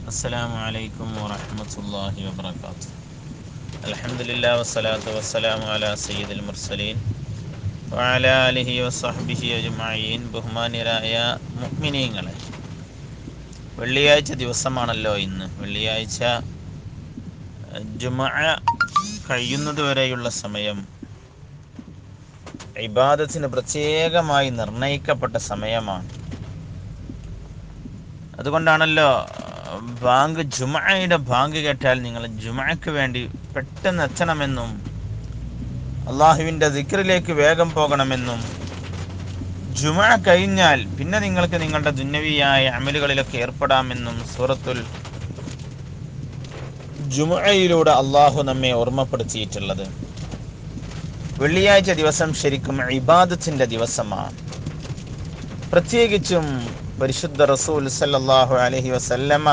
السلام عليكم ورحمة الله وبركاته الحمد لله والصلاة والسلام على سيد المرسلين وعلى آله وصحبه أجمعين ബഹുമാന്യരായ മുഅ്മിനീങ്ങളെ വെള്ളിയാഴ്ച ദിവസമാണല്ലോ ഇന്ന് വെള്ളിയാഴ്ച ജുമഅ കഴിയുന്നത് വരെയുള്ള സമയം ഇബാദത്തിന് പ്രത്യേകമായി നിർണയിക്കപ്പെട്ട സമയമാണ് അതുകൊണ്ടാണല്ലോ ബാങ്ക് ജുമയുടെ ബാങ്ക് കേട്ടാൽ നിങ്ങൾ ജുമയ്ക്ക് വേണ്ടി പെട്ടെന്ന് എത്തണമെന്നും അള്ളാഹുവിൻ്റെ ദിക്റിലേക്ക് വേഗം പോകണമെന്നും ജുമ കഴിഞ്ഞാൽ പിന്നെ നിങ്ങൾക്ക് നിങ്ങളുടെ ദുന്നവിയായ അമലുകളിലൊക്കെ ഏർപ്പെടാമെന്നും സൂറത്തുൽ ജുമയിലൂടെ അള്ളാഹു നമ്മെ ഓർമ്മപ്പെടുത്തിയിട്ടുള്ളത് വെള്ളിയാഴ്ച ദിവസം ശരിക്കും ഇബാദത്തിന്റെ ദിവസമാണ് പ്രത്യേകിച്ചും പരിശുദ്ധ റസൂൽ സല്ലല്ലാഹു അലൈഹി വസല്ലമ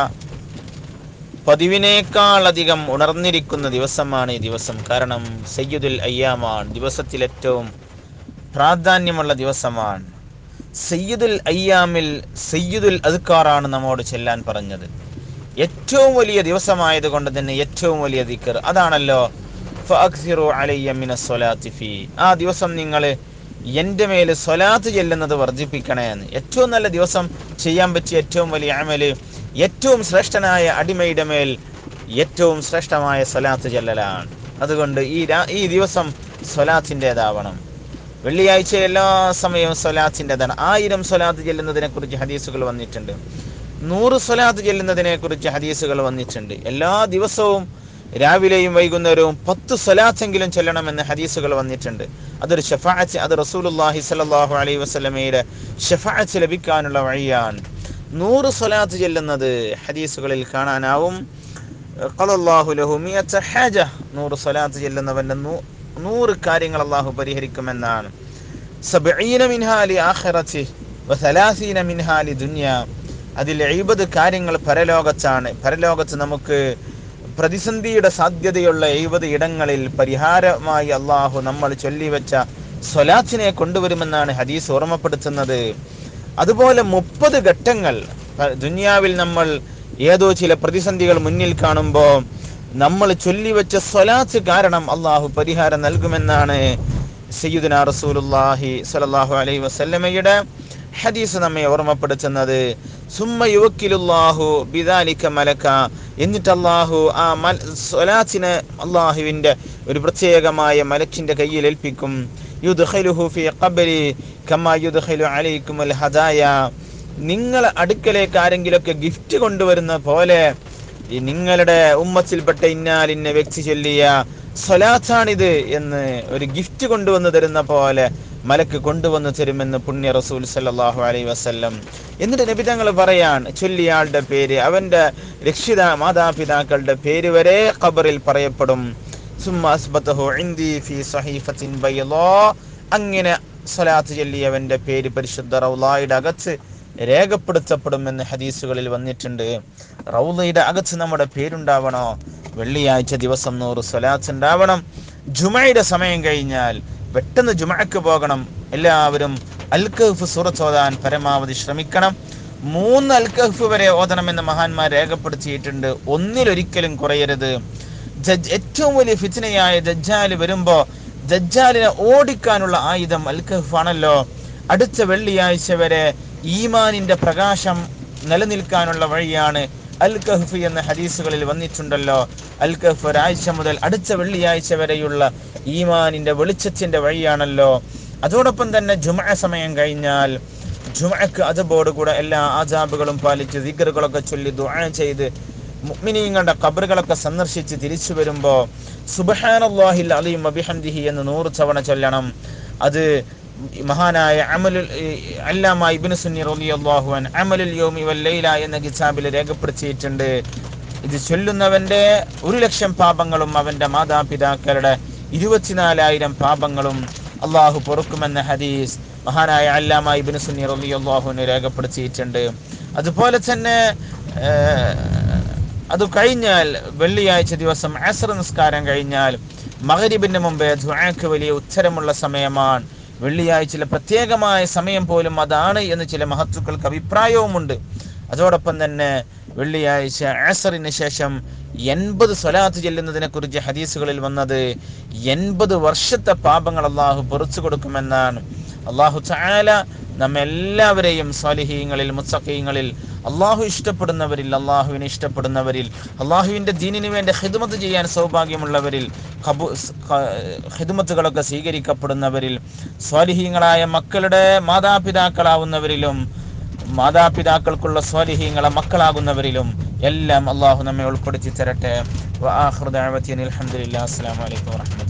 പതിവിനേക്കാളധികം ഉണർന്നിരിക്കുന്ന ദിവസമാണ് ഈ ദിവസം കാരണം സയ്യിദുൽ അയ്യാമാണ് ദിവസത്തിൽ ഏറ്റവും പ്രാധാന്യമുള്ള ദിവസമാണ് സയ്യിദുൽ അയ്യാമിൽ സയ്യിദുൽ അദ്കാറാണ് നമ്മോട് ചെല്ലാൻ പറഞ്ഞത് ഏറ്റവും വലിയ ദിവസമായത് കൊണ്ട് തന്നെ ഏറ്റവും വലിയ ദിക്കർ അതാണല്ലോ ഫഅക്സിറു അലയ്യ മിന സ്വലാത്തി ഫീ ആ ദിവസം നിങ്ങൾ എൻ്റെ മേൽ സ്വലാത്ത് ചെല്ലുന്നത് വർദ്ധിപ്പിക്കണേ എന്ന് ഏറ്റവും നല്ല ദിവസം ചെയ്യാൻ പറ്റിയ ഏറ്റവും വലിയ അമല് ഏറ്റവും ശ്രേഷ്ഠനായ അടിമയുടെ മേൽ ഏറ്റവും ശ്രേഷ്ഠമായ സ്വലാത്ത് ചെല്ലലാണ് അതുകൊണ്ട് ഈ രാ- ഈ ദിവസം സ്വലാത്തിൻ്റെതാവണം വെള്ളിയാഴ്ച എല്ലാ സമയവും സ്വലാത്തിൻ്റെതാണ് ആയിരം സ്വലാത്ത് ചെല്ലുന്നതിനെ കുറിച്ച് ഹദീസുകൾ വന്നിട്ടുണ്ട് നൂറ് സ്വലാത്ത് ചെല്ലുന്നതിനെ കുറിച്ച് ഹദീസുകൾ വന്നിട്ടുണ്ട് എല്ലാ ദിവസവും രാവിലെയും വൈകുന്നേരവും പത്ത് സ്വലാത്തെങ്കിലും ചെല്ലണമെന്ന് ഹദീസുകൾ വന്നിട്ടുണ്ട് അതൊരു ഷഫാഅത്ത് അത് റസൂലുള്ളാഹി സ്വല്ലല്ലാഹു അലൈഹി വസല്ലമയുടെ ഷഫാഅത്ത് ലഭിക്കാനുള്ള വഴിയാണ് നൂറ് സ്വലാത്ത് ചെല്ലുന്നത് ഹദീസുകളിൽ കാണാനാവും ഖലല്ലാഹു ലഹു മിയത്ത ഹാജ നൂറ് സ്വലാത്ത് ചെല്ലുന്നവന്റെ നൂ- നൂറ് കാര്യങ്ങൾ അള്ളാഹു പരിഹരിക്കുമെന്നാണ് സബഈന മിൻഹാലി ആഖിറത്തി വസലാസീന മിൻഹാലി ദുനിയ അതിൽ എഴുപത് കാര്യങ്ങൾ പരലോകത്താണ് പരലോകത്ത് നമുക്ക് പ്രതിസന്ധിയുടെ സാധ്യതയുള്ള എഴുപത് ഇടങ്ങളിൽ പരിഹാരമായി അള്ളാഹു നമ്മൾ ചൊല്ലിവെച്ച സ്വലാത്തിനെ കൊണ്ടുവരുമെന്നാണ് ഹദീസ് ഓർമ്മപ്പെടുത്തുന്നത് അതുപോലെ മുപ്പത് ഘട്ടങ്ങൾ പ- ദുനിയാവിൽ നമ്മൾ ഏതോ ചില പ്രതിസന്ധികൾ മുന്നിൽ കാണുമ്പോൾ നമ്മൾ ചൊല്ലിവെച്ച സ്വലാത്ത് കാരണം അള്ളാഹു പരിഹാരം നൽകുമെന്നാണ് സയ്യിദുന റസൂലുള്ളാഹി സ്വല്ലല്ലാഹു അലൈഹി വസല്ലമയുടെ ഹദീസ് നമ്മെ ഓർമ്മപ്പെടുത്തുന്നത് സുമ്മ യുവക്കിലുല്ലാഹു ബിദാലിക മലക്ക എന്നിട്ട് അള്ളാഹു ആ മൽ സ്വലാത്തിനെ അള്ളാഹുവിൻ്റെ ഒരു പ്രത്യേകമായ മലക്കിൻ്റെ കയ്യിൽ ഏൽപ്പിക്കും യുദ്ഖലുഹു ഫി ഖബരി കമാ യുദ്ഖലു അലൈക്കുമുൽ ഹദായ നിങ്ങൾ അടുക്കലേക്ക് ആരെങ്കിലുമൊക്കെ ഗിഫ്റ്റ് കൊണ്ടുവരുന്ന പോലെ ഈ നിങ്ങളുടെ ഉമ്മത്തിൽപ്പെട്ട ഇന്നാലിന്ന വ്യക്തി ചൊല്ലിയ സ്വലാത്താണിത് എന്ന് ഒരു ഗിഫ്റ്റ് കൊണ്ടുവന്ന് തരുന്ന പോലെ മലക്ക് കൊണ്ടുവന്ന് തരുമെന്ന് പുണ്യ റസൂൽ സല്ലല്ലാഹു അലൈഹി വസല്ലം എന്നിട്ട് നബി തങ്ങൾ പറയാൻ ചൊല്ലിയ ആളുടെ പേര് അവന്റെ രക്ഷിത മാതാപിതാക്കളുടെ പേര് വരെ ഖബറിൽ പറയപ്പെടും സുമ്മ അസ്ബതഹു ഇൻദി ഫി സഹീഫത്തിൻ ബൈളാ അങ്ങനെ സ്വലാത്ത് ചൊല്ലിയവന്റെ പേര് പരിശുദ്ധ റൗലായുടെ അകത്ത് രേഖപ്പെടുത്തപ്പെടുമെന്ന് ഹദീസുകളിൽ വന്നിട്ടുണ്ട് റൗലയുടെ അകത്ത് നമ്മുടെ പേരുണ്ടാവണോ വെള്ളിയാഴ്ച ദിവസം നൂറ് സ്വലാത്ത് ഉണ്ടാവണം ജുമയുടെ സമയം കഴിഞ്ഞാൽ പെട്ടെന്ന് ജുമയ്ക്ക് പോകണം എല്ലാവരും അൽക്കഹഫ് സൂറത്ത് ഓതാൻ പരമാവധി ശ്രമിക്കണം മൂന്ന് അൽക്കഹഫ് വരെ ഓതണമെന്ന് മഹാന്മാർ രേഖപ്പെടുത്തിയിട്ടുണ്ട് ഒന്നിലൊരിക്കലും കുറയരുത് ജഡ്ജ് ഏറ്റവും വലിയ ഫിത്തിനയായ ദജ്ജാല് വരുമ്പോ ദജ്ജാലിനെ ഓടിക്കാനുള്ള ആയുധം അൽക്കഹഫ് ആണല്ലോ അടുത്ത വെള്ളിയാഴ്ച വരെ ഈമാനിന്റെ പ്രകാശം നിലനിൽക്കാനുള്ള വഴിയാണ് അൽ കഹ്ഫ് എന്ന ഹദീസുകളിൽ വന്നിട്ടുണ്ടല്ലോ അൽ കഹ്ഫ് ഒരാഴ്ച മുതൽ അടുത്ത വെള്ളിയാഴ്ച വരെയുള്ള ഈമാനിന്റെ വെളിച്ചത്തിന്റെ വഴിയാണല്ലോ അതോടൊപ്പം തന്നെ ജുമ സമയം കഴിഞ്ഞാൽ ജുമക്ക് അതുപോടുകൂടെ എല്ലാ ആജാബുകളും പാലിച്ച് ദിഗറുകളൊക്കെ ചൊല്ലി ദുആ ചെയ്ത് മുഅ്മിനീങ്ങളുടെ ഖബറുകളൊക്കെ സന്ദർശിച്ച് തിരിച്ചു വരുമ്പോ സുബ്ഹാനല്ലാഹിൽ അലീം വബിഹംദിഹി എന്ന് നൂറ് തവണ ചൊല്ലണം അത് മഹാനായ അമലുൽ ഈ അല്ലാമ ഇബ്നു സുന്നി റളിയല്ലാഹു അൻ അമലുൽ യൗമി വൽ ലൈല എന്ന കിതാബിൽ രേഖപ്പെടുത്തിയിട്ടുണ്ട് ഇത് ചൊല്ലുന്നവന്റെ ഒരു ലക്ഷം പാപങ്ങളും അവന്റെ മാതാപിതാക്കളുടെ ഇരുപത്തിനാലായിരം പാപങ്ങളും അള്ളാഹു പൊറുക്കുമെന്ന ഹദീസ് മഹാനായ അല്ലാമ ഇബ്നു സുന്നി റളിയല്ലാഹുവിന് രേഖപ്പെടുത്തിയിട്ടുണ്ട് അതുപോലെ തന്നെ ഏഹ്, അത് കഴിഞ്ഞാൽ വെള്ളിയാഴ്ച ദിവസം അസ്ര നിസ്കാരം കഴിഞ്ഞാൽ മഗ്രിബിന് മുമ്പേ ദുആക്ക് വലിയ ഉത്തരമുള്ള സമയമാണ് വെള്ളിയാഴ്ചയിലെ പ്രത്യേകമായ സമയം പോലും അതാണ് എന്ന് ചില മഹത്തുക്കൾക്ക് അഭിപ്രായവുമുണ്ട് അതോടൊപ്പം തന്നെ വെള്ളിയാഴ്ച അസറിന് ശേഷം എൺപത് സ്വലാത്ത് ചെല്ലുന്നതിനെ കുറിച്ച് ഹദീസുകളിൽ വന്നത് എൺപത് വർഷത്തെ പാപങ്ങൾ അള്ളാഹു പൊറിച്ചു കൊടുക്കുമെന്നാണ് അള്ളാഹു ചായാല നമ്മെല്ലാവരെയും സ്വാലിഹീങ്ങളിൽ മുത്തഖീങ്ങളിൽ അള്ളാഹു ഇഷ്ടപ്പെടുന്നവരിൽ അള്ളാഹുവിനെ ഇഷ്ടപ്പെടുന്നവരിൽ അള്ളാഹുവിൻ്റെ ദീനിന് വേണ്ടി ഹിദ്മത്ത് ചെയ്യാൻ സൗഭാഗ്യമുള്ളവരിൽ കബു ഹിദ്മത്തുകളൊക്കെ സ്വീകരിക്കപ്പെടുന്നവരിൽ സ്വാലിഹീങ്ങളായ മക്കളുടെ മാതാപിതാക്കളാവുന്നവരിലും മാതാപിതാക്കൾക്കുള്ള സ്വാലിഹീങ്ങളെ മക്കളാകുന്നവരിലും എല്ലാം അള്ളാഹു നമ്മെ ഉൾപ്പെടുത്തി തരട്ടെ അലഹമുല്ലാ അസ്സാം വലൈക്കും വാഹമത്ത്